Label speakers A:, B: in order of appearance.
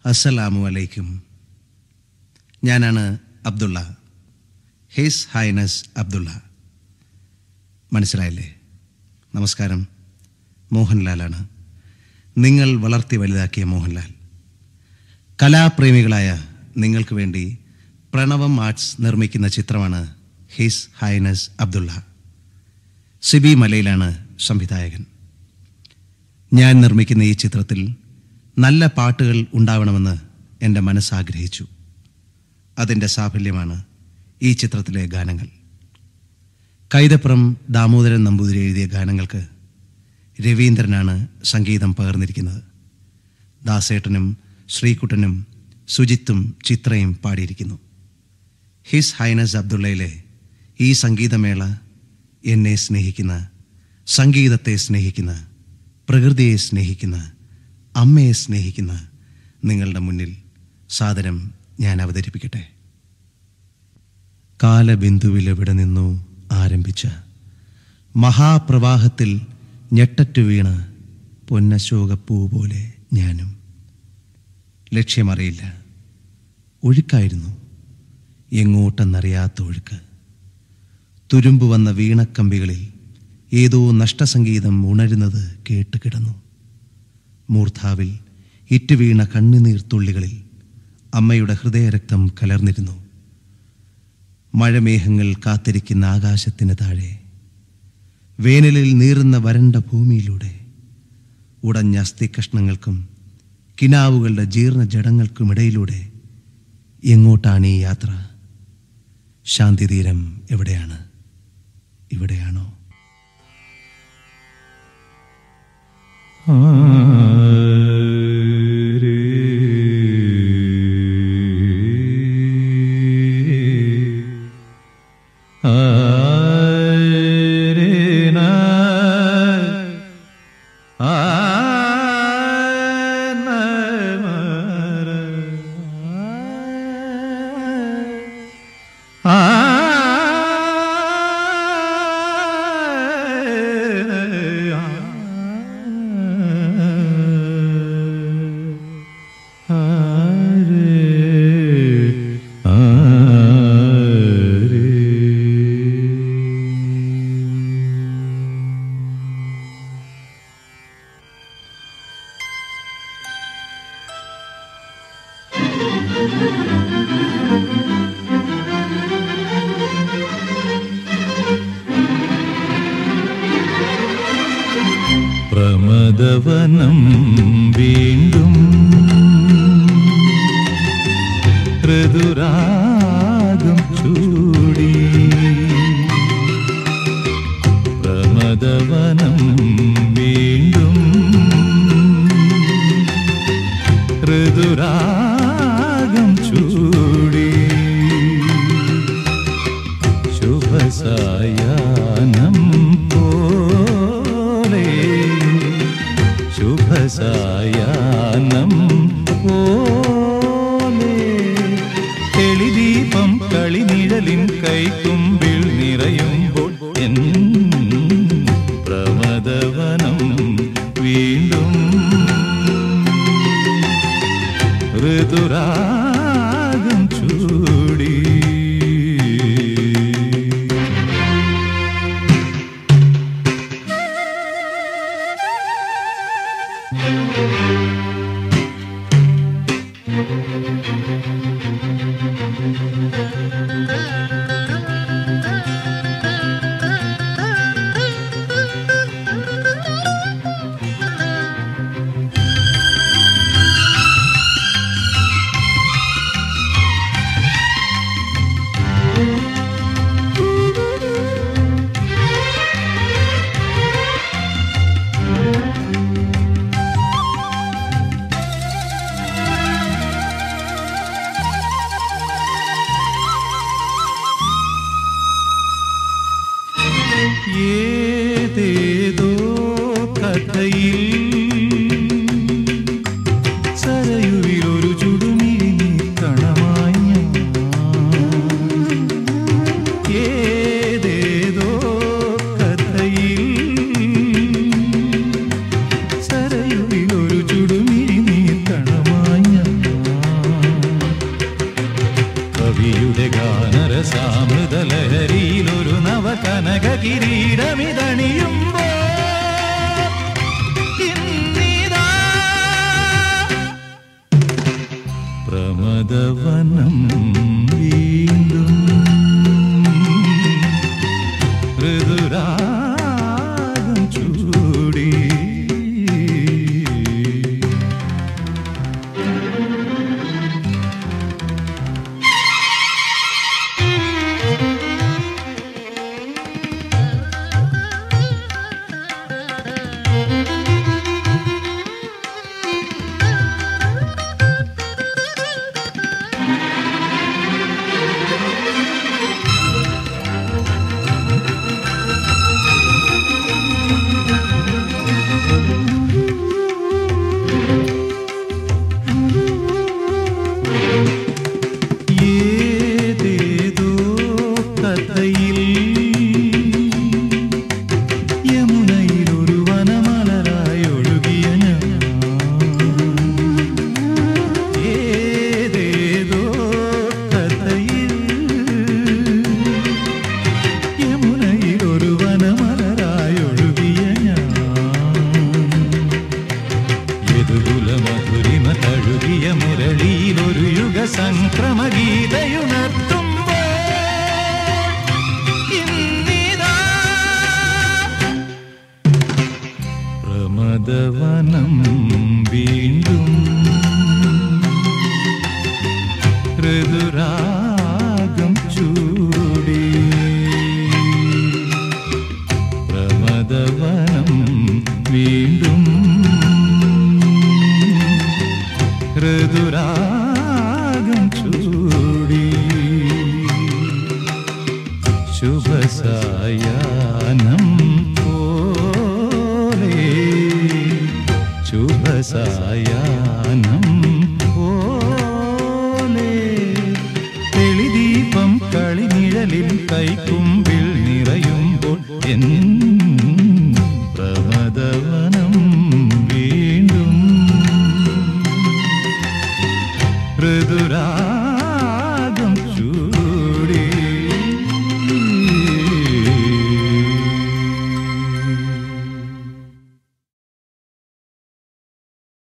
A: അസ്സലാമു അലൈക്കും ഞാനാണ് അബ്ദുള്ള ഹിസ് ഹൈനസ് അബ്ദുള്ള മനസ്സിലായില്ലേ നമസ്കാരം മോഹൻലാലാണ് നിങ്ങൾ വളർത്തി വലുതാക്കിയ മോഹൻലാൽ കലാപ്രേമികളായ നിങ്ങൾക്ക് വേണ്ടി പ്രണവം ആർട്സ് നിർമ്മിക്കുന്ന ചിത്രമാണ് ഹിസ് ഹൈനസ് അബ്ദുള്ള സിബി മലയിലാണ് സംവിധായകൻ ഞാൻ നിർമ്മിക്കുന്ന ഈ ചിത്രത്തിൽ നല്ല പാട്ടുകൾ ഉണ്ടാവണമെന്ന് എൻ്റെ മനസ്സാഗ്രഹിച്ചു അതിൻ്റെ സാഫല്യമാണ് ഈ ചിത്രത്തിലെ ഗാനങ്ങൾ കൈതപ്പുറം ദാമോദരൻ നമ്പൂതിരി എഴുതിയ ഗാനങ്ങൾക്ക് രവീന്ദ്രനാണ് സംഗീതം പകർന്നിരിക്കുന്നത് ദാസേട്ടനും ശ്രീകുട്ടനും സുജിത്തും ചിത്രയും പാടിയിരിക്കുന്നു ഹിസ് ഹൈനസ് അബ്ദുള്ളയിലെ ഈ സംഗീതമേള എന്നെ സ്നേഹിക്കുന്ന സംഗീതത്തെ സ്നേഹിക്കുന്ന പ്രകൃതിയെ സ്നേഹിക്കുന്ന അമ്മയെ സ്നേഹിക്കുന്ന നിങ്ങളുടെ മുന്നിൽ സാദരം ഞാൻ അവതരിപ്പിക്കട്ടെ കാലബിന്ദുവിലെവിടെ നിന്നു ആരംഭിച്ച മഹാപ്രവാഹത്തിൽ ഞെട്ടറ്റു വീണ പൊന്നശോകപ്പൂ പോലെ ഞാനും ലക്ഷ്യമറിയില്ല ഒഴുക്കായിരുന്നു എങ്ങോട്ടെന്നറിയാത്ത ഒഴുക്ക് തുരുമ്പ് വന്ന വീണക്കമ്പികളിൽ ഏതോ നഷ്ടസംഗീതം ഉണരുന്നത് കേട്ട് കിടന്നു മൂർധാവിൽ ഇറ്റുവീണ കണ്ണുനീർത്തുള്ളികളിൽ അമ്മയുടെ ഹൃദയരക്തം കലർന്നിരുന്നു മഴമേഘങ്ങൾ കാത്തിരിക്കുന്ന ആകാശത്തിന് താഴെ വേനലിൽ നീറുന്ന വരണ്ട ഭൂമിയിലൂടെ ഉടഞ്ഞ അസ്ഥികഷ്ണങ്ങൾക്കും കിനാവുകളുടെ ജീർണ ജഡങ്ങൾക്കുമിടയിലൂടെ എങ്ങോട്ടാണ് ഈ യാത്ര ശാന്തിതീരം എവിടെയാണ് ഇവിടെയാണോ
B: പ്രമദവനം വീണ്ടും ഋതുരാഗം ചൂടി പ്രമദവനം വീണ്ടും ഋതുരാഗം ചൂടി ശുഭസായാനം പോലെ ശുഭസായാനം പോലെ തെളിദീപം കളിനിഴലിൻ കൈക്കുമ്പിൽ നിറയുമ്പോൾ എൻ പ്രമദവനം വീണ്ടും ഋതുരാഗം ചൂടി
C: ആ
B: പ്രമദവനം വീണ്ടും ഋതുരാഗം ചൂടി ഏതേതോ കഥയിൽ യമുനയിലൊരു വനമലരായി ഒഴുകിയ ഞാൻ ഏതേതോ കഥയിൽ യമുനയിലൊരു വനമലരായി ഒഴുകിയ ഞാൻ യദുകുല മധുരിമ തഴുകിയ മുരളിയിൽ ഒരു യുഗ സംക്രമ ഗീതയുണർത്തുമ്പോൾ ഇന്നിതാ പ്രമദവനം വീണ്ടും ഋതുരാഗം ചൂടി പ്രമദവനം വീണ്ടും ഋതുരാഗം ചൂടി ശുഭസായാനം പോലെ ശുഭസായാനം പോലെ തെളിദീപം കളിനിഴലിൽ കൈക്കുമ്പിൽ നിറയുമ്പോൾ എൻ പ്രമദവനം വീണ്ടും ഋതുരാ